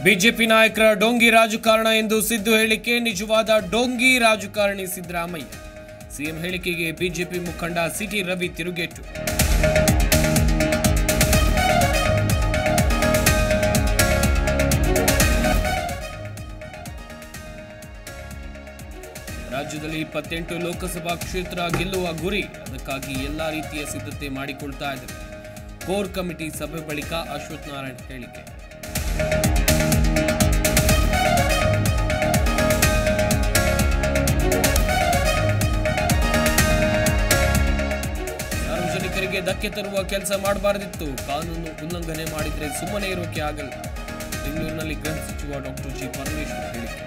BJP ನಾಯಕರ ಡೋಂಗಿ ರಾಜಕಾರಣ ಎಂದು ಸಿದ್ದು ಹೇಳಿಕೆ ನಿಜವಾದ ಡೋಂಗಿ ರಾಜಕಾರಣಿ ಸಿದ್ದರಾಮಯ್ಯ ಸಿಎಂ ಹೇಳಿಕೆಗೆ ಬಿಜೆಪಿ ಮುಖಂಡ ಸಿಟಿ ರವಿ ತಿರುಗೇಟು ರಾಜ್ಯದಲ್ಲಿ ಇಪ್ಪತ್ತೆಂಟು ಲೋಕಸಭಾ ಕ್ಷೇತ್ರ ಗೆಲ್ಲುವ ಗುರಿ ಅದಕ್ಕಾಗಿ ಎಲ್ಲಾ ರೀತಿಯ ಸಿದ್ಧತೆ ಮಾಡಿಕೊಳ್ತಾ ಇದೆ ಕೋರ್ ಕಮಿಟಿ ಸಭೆ ಬಳಿಕ ಅಶ್ವಥ್ ನಾರಾಯಣ್ ಹೇಳಿಕೆ ಸಾರ್ವಜನಿಕರಿಗೆ ಧಕ್ಕೆ ತರುವ ಕೆಲಸ ಮಾಡಬಾರದಿತ್ತು ಕಾನೂನು ಉಲ್ಲಂಘನೆ ಮಾಡಿದ್ರೆ ಸುಮ್ಮನೆ ಇರೋಕೆ ಆಗಲ್ಲ ಬೆಂಗಳೂರಿನಲ್ಲಿ ಗೃಹ ಸಚಿವ ಡಾಕ್ಟರ್ ಜಿ ಪರಮೇಶ್ವರ್ ಹೇಳಿಕೆ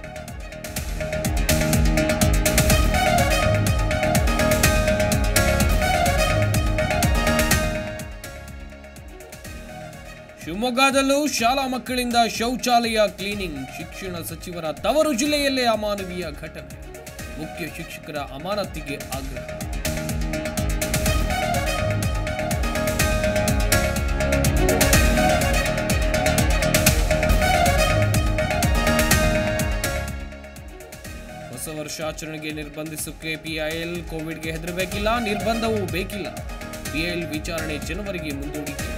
ಶಿವಮೊಗ್ಗದಲ್ಲೂ ಶಾಲಾ ಮಕ್ಕಳಿಂದ ಶೌಚಾಲಯ ಕ್ಲೀನಿಂಗ್ ಶಿಕ್ಷಣ ಸಚಿವರ ತವರು ಜಿಲ್ಲೆಯಲ್ಲೇ ಅಮಾನವೀಯ ಘಟನೆ ಮುಖ್ಯ ಶಿಕ್ಷಕರ ಅಮಾನತಿಗೆ ಆಗ್ರಹ ಹೊಸ ವರ್ಷಾಚರಣೆಗೆ ನಿರ್ಬಂಧಿಸೋಕೆ ಪಿಐಎಲ್ ಕೋವಿಡ್ಗೆ ಹೆದರಬೇಕಿಲ್ಲ ನಿರ್ಬಂಧವೂ ಬೇಕಿಲ್ಲ ಪಿಐಎಲ್ ವಿಚಾರಣೆ ಜನವರಿಗೆ ಮುಂದೂಡಿಕೆ